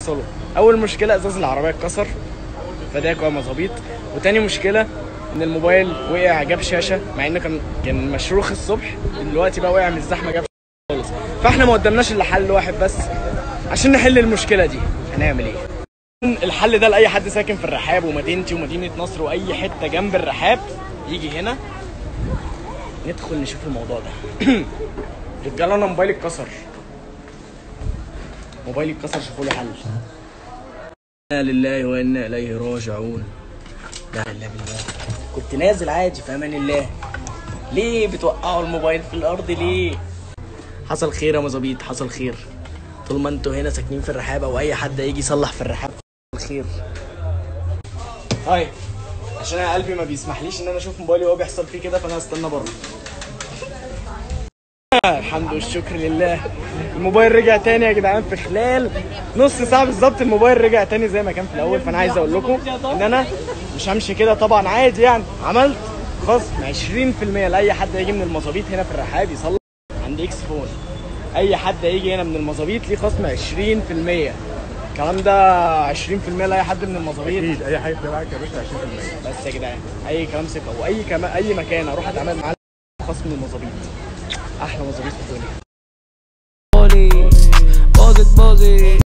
نوصله اول مشكله ازاز العربيه اتكسر فده كوع مظابيط وتاني مشكله ان الموبايل وقع جاب شاشه مع انه كان كان مشروخ الصبح دلوقتي بقى وقع من الزحمه جاب شاشة خالص فاحنا ما قدامناش الا حل واحد بس عشان نحل المشكله دي هنعمل ايه الحل ده لاي حد ساكن في الرحاب ومدينتي ومدينه نصر واي حته جنب الرحاب يجي هنا ندخل نشوف الموضوع ده رجاله انا موبايلي اتكسر موبايلي اتكسر شوفوا لي حل انا لله وانا اليه راجعون لا اله الا بالله كنت نازل عادي في امان الله ليه بتوقعوا الموبايل في الارض ليه حصل خير يا مظابيط حصل خير طول ما انتوا هنا ساكنين في الرحاب او اي حد هيجي يصلح في الرحاب حصل خير طيب عشان انا قلبي ما بيسمحليش ان انا اشوف موبايلي وهو بيحصل فيه كده فانا هستنى بره الحمد والشكر لله الموبايل رجع تاني يا جدعان في خلال نص ساعه بالظبط الموبايل رجع تاني زي ما كان في الاول فانا عايز اقول لكم ان انا مش همشي كده طبعا عادي يعني عملت خصم 20% لاي حد هيجي من المظابيط هنا في الرحاب يصلح عند اكس فون اي حد هيجي هنا من المظابيط ليه خصم 20% الكلام ده 20% لاي حد من المظابيط اكيد اي حاجه معاك يا باشا 20% بس يا جدعان اي كلام ثقه واي كما اي مكان اروح اتعامل معاه خصم المظابيط احلى مظابيط في الدنيا body, body, body.